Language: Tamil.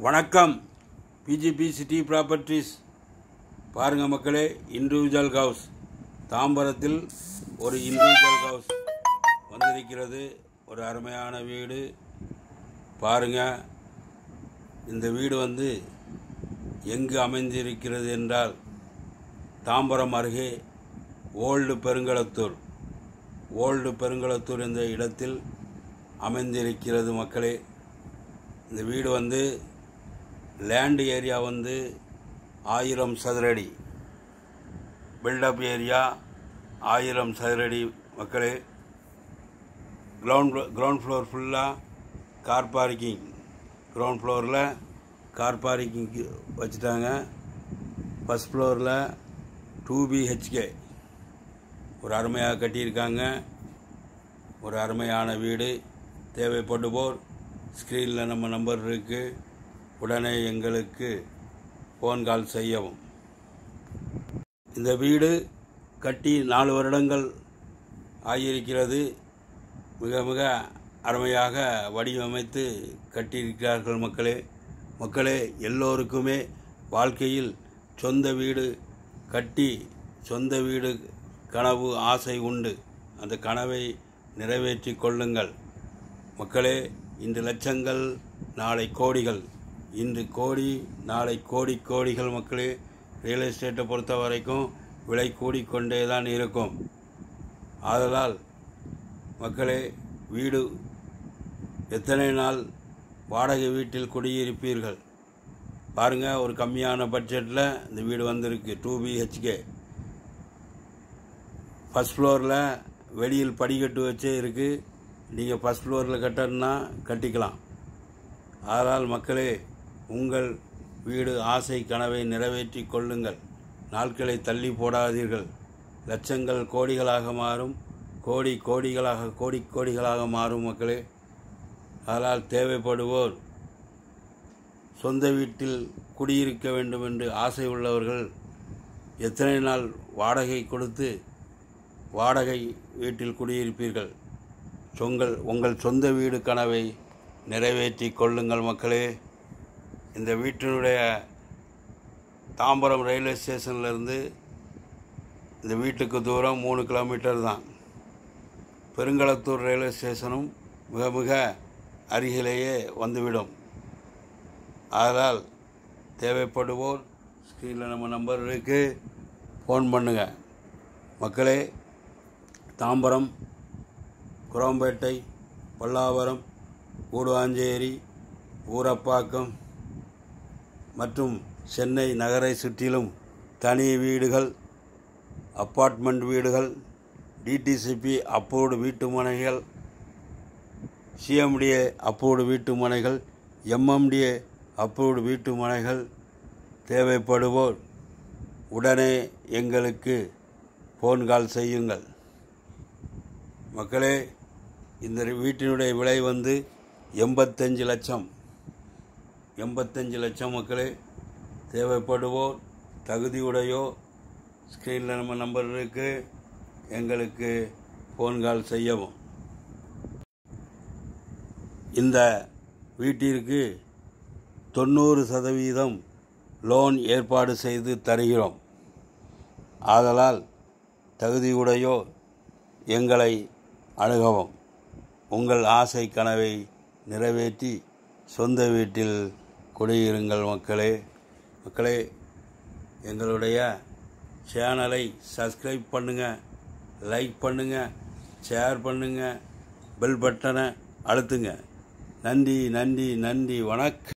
வணக்கம் பிஜிபி சிட்டி ப்ராப்பர்ட்டிஸ் பாருங்க மக்களே இண்டிவிஜுவல் ஹவுஸ் தாம்பரத்தில் ஒரு இண்டிவிஜுவல் ஹவுஸ் வந்திருக்கிறது ஒரு அருமையான வீடு பாருங்க இந்த வீடு வந்து எங்கு அமைந்திருக்கிறது என்றால் தாம்பரம் அருகே ஓல்டு பெருங்களத்தூர் ஓல்டு பெருங்களத்தூர் என்ற இடத்தில் அமைந்திருக்கிறது மக்களே இந்த வீடு வந்து லேண்ட் ஏரியா வந்து ஆயிரம் சதுரடி பில்டப் ஏரியா ஆயிரம் சதுரடி மக்களே கிரவுண்ட் கிரவுண்ட் ஃப்ளோர் ஃபுல்லாக கார் பார்க்கிங் கிரவுண்ட் ஃப்ளோரில் கார் பார்க்கிங் வச்சுட்டாங்க ஃபஸ்ட் ஃப்ளோரில் டூ பிஹெச்கே ஒரு அருமையாக கட்டியிருக்காங்க ஒரு அருமையான வீடு தேவைப்படுவோர் ஸ்க்ரீனில் நம்ம நம்பர் இருக்குது உடனே எங்களுக்கு ஃபோன் கால் செய்யவும் இந்த வீடு கட்டி நாலு வருடங்கள் ஆகியிருக்கிறது மிக மிக அருமையாக வடிவமைத்து கட்டியிருக்கிறார்கள் மக்களே மக்களே எல்லோருக்குமே வாழ்க்கையில் சொந்த வீடு கட்டி சொந்த வீடு கனவு ஆசை உண்டு அந்த கனவை நிறைவேற்றி கொள்ளுங்கள் மக்களே இன்று லட்சங்கள் நாளை கோடிகள் இன்று கோடி நாளை கோடி கோடிகள் மக்களே ரியல் எஸ்டேட்டை பொறுத்த வரைக்கும் விலை கூடிக்கொண்டே தான் இருக்கும் ஆதலால் மக்களே வீடு எத்தனை நாள் வாடகை வீட்டில் குடியிருப்பீர்கள் பாருங்கள் ஒரு கம்மியான பட்ஜெட்டில் இந்த வீடு வந்திருக்கு டூ பிஹெச்கே ஃபஸ்ட் ஃப்ளோரில் வெளியில் படிக்கட்டு வச்சே இருக்குது நீங்கள் ஃபஸ்ட் ஃப்ளோரில் கட்டணுன்னா கட்டிக்கலாம் அதனால் மக்களே உங்கள் வீடு ஆசை கனவை நிறைவேற்றி கொள்ளுங்கள் நாட்களை தள்ளி போடாதீர்கள் லட்சங்கள் கோடிகளாக மாறும் கோடி கோடிகளாக கோடி கோடிகளாக மாறும் மக்களே அதனால் தேவைப்படுவோர் சொந்த வீட்டில் குடியிருக்க வேண்டும் என்று ஆசை உள்ளவர்கள் எத்தனை நாள் வாடகை கொடுத்து வாடகை வீட்டில் குடியிருப்பீர்கள் சொங்கள் உங்கள் சொந்த வீடு கனவை நிறைவேற்றி கொள்ளுங்கள் மக்களே இந்த வீட்டினுடைய தாம்பரம் ரயில்வே ஸ்டேஷன்லேருந்து இந்த வீட்டுக்கு தூரம் மூணு கிலோமீட்டர் தான் பெருங்களத்தூர் ரயில்வே ஸ்டேஷனும் மிக மிக அருகிலேயே வந்துவிடும் அதனால் தேவைப்படுவோர் ஸ்க்ரீனில் நம்ம நம்பர் இருக்குது ஃபோன் பண்ணுங்கள் மக்களே தாம்பரம் குரம்பேட்டை பல்லாவரம் கூடுவாஞ்சேரி ஊரப்பாக்கம் மற்றும் சென்னை நகரை சுற்றிலும் தனி வீடுகள் அப்பார்ட்மெண்ட் வீடுகள் டிடிசிபி அப்போடு வீட்டு மனைகள் சிஎம்டிஏ அப்போடு வீட்டு மனைகள் எம்எம்டிஏ அப்போடு வீட்டு மனைகள் தேவைப்படுவோர் உடனே எங்களுக்கு ஃபோன் கால் செய்யுங்கள் மக்களே இந்த வீட்டினுடைய விலை வந்து எண்பத்தஞ்சு லட்சம் எண்பத்தஞ்சு லட்சம் மக்களே தேவைப்படுவோர் தகுதியுடையோ ஸ்க்ரீனில் நம்ம நம்பர் இருக்குது எங்களுக்கு ஃபோன் கால் செய்யவும் இந்த வீட்டிற்கு தொண்ணூறு சதவீதம் லோன் ஏற்பாடு செய்து தருகிறோம் ஆதலால் தகுதியுடையோ எங்களை அணுகவும் உங்கள் ஆசை கனவை நிறைவேற்றி சொந்த வீட்டில் குடியிருங்கள் மக்களே மக்களே எங்களுடைய சேனலை சப்ஸ்கிரைப் பண்ணுங்கள் லைக் பண்ணுங்கள் ஷேர் பண்ணுங்கள் பெல் பட்டனை அழுத்துங்க நன்றி நன்றி நன்றி வணக்கம்